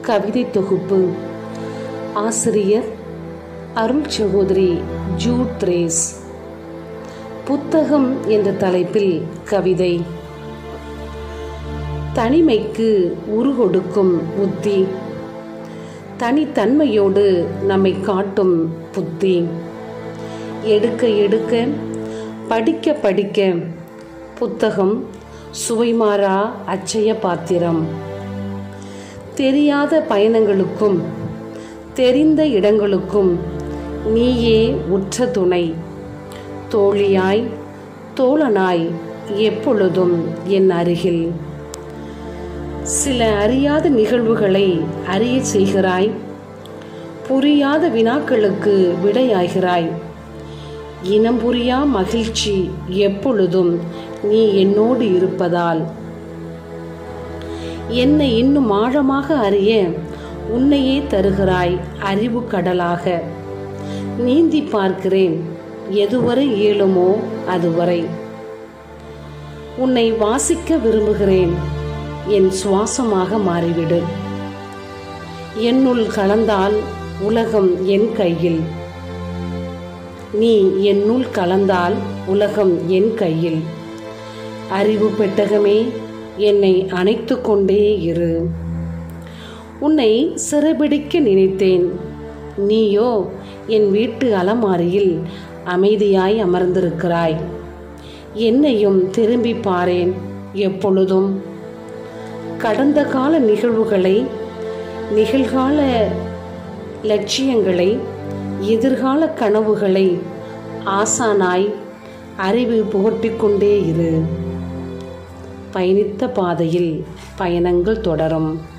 கவிதை தொகுப்பு ஆசிரியர் அருள் சகோதரி ஜூட் த்ரேஸ் புத்தகம் என்ற தலைப்பில் கவிதை தனிமைக்கு உருகொடுக்கும் புத்தி தனித்தன்மையோடு நம்மை காட்டும் புத்தி எடுக்க எடுக்க படிக்க படிக்க புத்தகம் சுவைமாறா அச்சய பாத்திரம் தெரியாத பயணங்களுக்கும் தெரிந்த இடங்களுக்கும் நீயே உற்ற துணை தோழியாய் தோழனாய் எப்பொழுதும் என் அருகில் சில அறியாத நிகழ்வுகளை அறிய செய்கிறாய் புரியாத வினாக்களுக்கு விடையாகிறாய் இனம் புரியா மகிழ்ச்சி எப்பொழுதும் நீ என்னோடு இருப்பதால் என்னை இன்னும் ஆழமாக அறிய உன்னையே தருகிறாய் அறிவு கடலாக நீந்தி பார்க்கிறேன் எதுவரை இயலுமோ அதுவரை உன்னை வாசிக்க விரும்புகிறேன் என் சுவாசமாக மாறிவிடு என்னுள் கலந்தால் உலகம் என் கையில் நீ என்னுள் கலந்தால் உலகம் என் கையில் அறிவு பெட்டகமே என்னை அணைத்து கொண்டே இரு உன்னை சிறைபிடிக்க நினைத்தேன் நீயோ என் வீட்டு அலமாரியில் அமைதியாய் அமர்ந்திருக்கிறாய் என்னையும் திரும்பி பாரேன் எப்பொழுதும் கடந்த கால நிகழ்வுகளை நிகழ்கால லட்சியங்களை எதிர்கால கனவுகளை ஆசானாய் அறிவு புகட்டிக்கொண்டே இரு பயணித்த பாதையில் பயணங்கள் தொடரும்